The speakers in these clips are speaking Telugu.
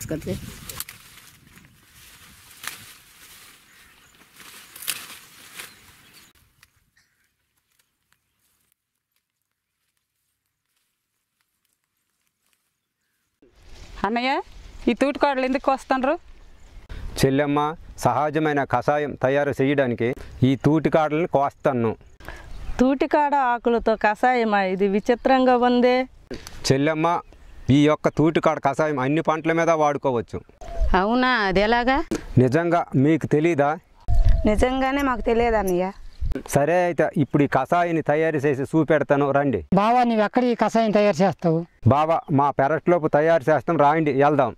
తీసుకొచ్చి అన్నయ్య ఈ తూటికాడలు ఎందుకు వస్తుండ్రు చెల్లెమ్మ సహజమైన కషాయం తయారు చేయడానికి ఈ తూటికాడలను కోస్తాను తూటికాడ ఆకులతో కషాయమా ఇది విచిత్రంగా ఉందే చెల్లెమ్మ ఈ యొక్క తూటికాడ కషాయం అన్ని పంటల మీద వాడుకోవచ్చు అవునా అది ఎలాగా నిజంగా మీకు తెలీదా నిజంగానే మాకు తెలియదు అన్నయ్య సరే అయితే ఇప్పుడు ఈ కషాయాన్ని తయారు చేసి చూపెడతాను రండి బావా నువ్వు ఎక్కడ ఈ కషాయం తయారు చేస్తావు బాబా మా పెరట్లోపు తయారు చేస్తాం రాండి వెళ్దాం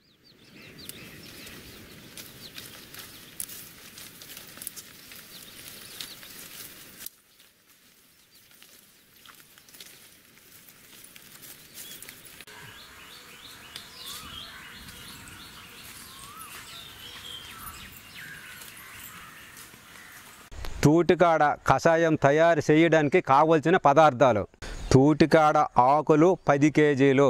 తూటికాడ కషాయం తయారు చేయడానికి కావలసిన పదార్థాలు తూటికాడ ఆకులు పది కేజీలు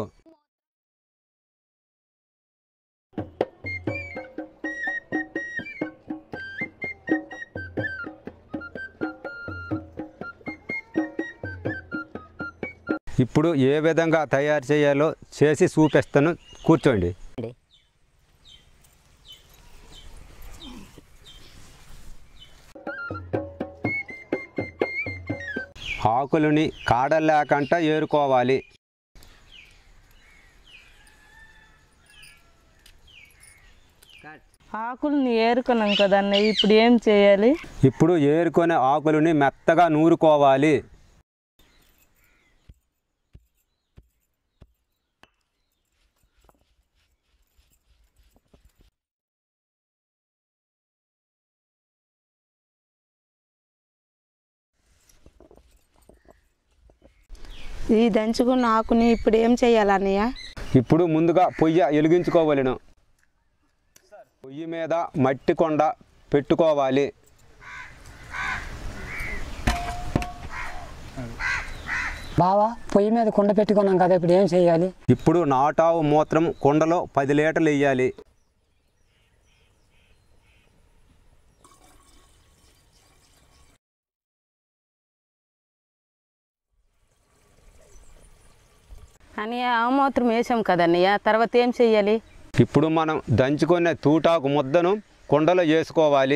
ఇప్పుడు ఏ విధంగా తయారు చేయాలో చేసి చూపిస్తాను కూర్చోండి ఆకులని కాడలు లేకుండా ఏరుకోవాలి ఆకుల్ని ఏరుకున్నాం కదా అన్నయ్య ఇప్పుడు ఏం చేయాలి ఇప్పుడు ఏరుకునే ఆకులని మెత్తగా నూరుకోవాలి ఈ దంచుకున్న ఆకుని ఇప్పుడు ఏం చేయాలి అన్నయ్య ఇప్పుడు ముందుగా పొయ్యి వెలిగించుకోవలను పొయ్యి మీద మట్టి కొండ పెట్టుకోవాలి బావా పొయ్యి మీద కుండ పెట్టుకున్నాం కదా ఇప్పుడు ఏం చేయాలి ఇప్పుడు నాటావు మూత్రం కుండలో పది లీటర్లు వేయాలి అన్నయ్య ఆమూత్రం వేసాం కదా అన్నయ్య తర్వాత ఏం చెయ్యాలి ఇప్పుడు మనం దంచుకునే తూటాకు ముద్దను కుండలో వేసుకోవాలి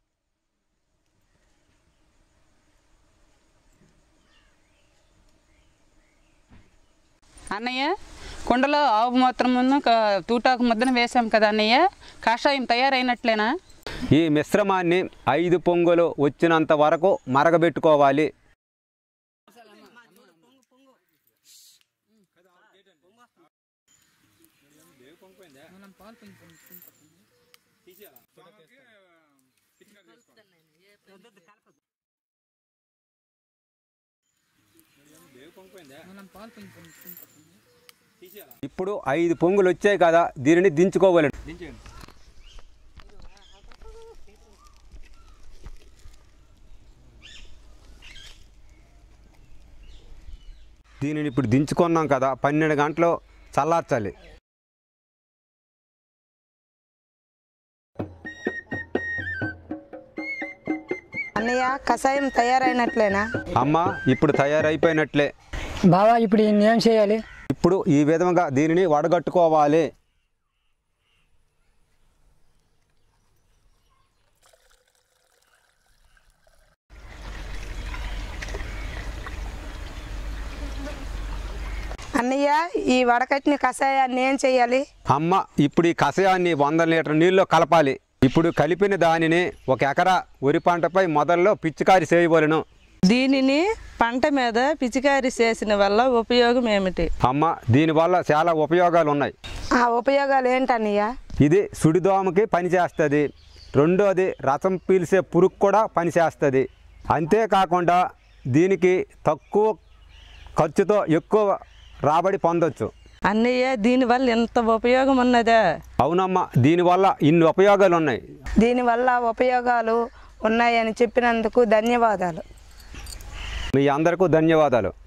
అన్నయ్య కుండలో ఆవు మూత్రమును క- తూటాకు ముద్దను వేసాం కదా అన్నయ్య కాషాయం తయారైనట్లేనా ఈ మిశ్రమాన్ని ఐదు పొంగులు వచ్చినంత వరకు మరగబెట్టుకోవాలి ఇప్పుడు ఐదు పొంగులు వచ్చాయి కదా దీనిని దించుకోవాలి దీనిని ఇప్పుడు దించుకున్నాం కదా పన్నెండు గంటలు చల్లార్చాలి అన్నయ్య కషాయం తయారైనట్లేనా అమ్మ ఇప్పుడు తయారైపోయినట్లే బావా ఇప్పుడు ఈయన్ని ఏం చేయాలి ఇప్పుడు ఈ విధంగా దీనిని వడగట్టుకోవాలి అన్నయ్య ఈ వడకట్టిన కషాయాన్ని ఏం చేయాలి అమ్మ ఇప్పుడు ఈ కషాయాన్ని వంద లీటర్ నీళ్ళలో కలపాలి ఇప్పుడు కలిపిన దానిని ఒక ఎకరా వరి పంటపై మొదల్లో పిచ్చికారి చేయవలను దీనిని పంట మీద పిచికారీ చేసిన వల్ల ఉపయోగం ఏమిటి అమ్మ దీనివల్ల చాలా ఉపయోగాలు ఉన్నాయి ఆ ఉపయోగాలు ఏంటన్నయ్య ఇది సుడిదోమకి పనిచేస్తుంది రెండోది రసం పీల్చే పురుగు కూడా పనిచేస్తుంది అంతేకాకుండా దీనికి తక్కువ ఖర్చుతో ఎక్కువ రాబడి పొందొచ్చు అన్నయ్య దీనివల్ల ఎంత ఉపయోగం ఉన్నదా అవునమ్మా దీనివల్ల ఇన్ని ఉపయోగాలు ఉన్నాయి దీనివల్ల ఉపయోగాలు ఉన్నాయని చెప్పినందుకు ధన్యవాదాలు మీ అందరికీ ధన్యవాదాలు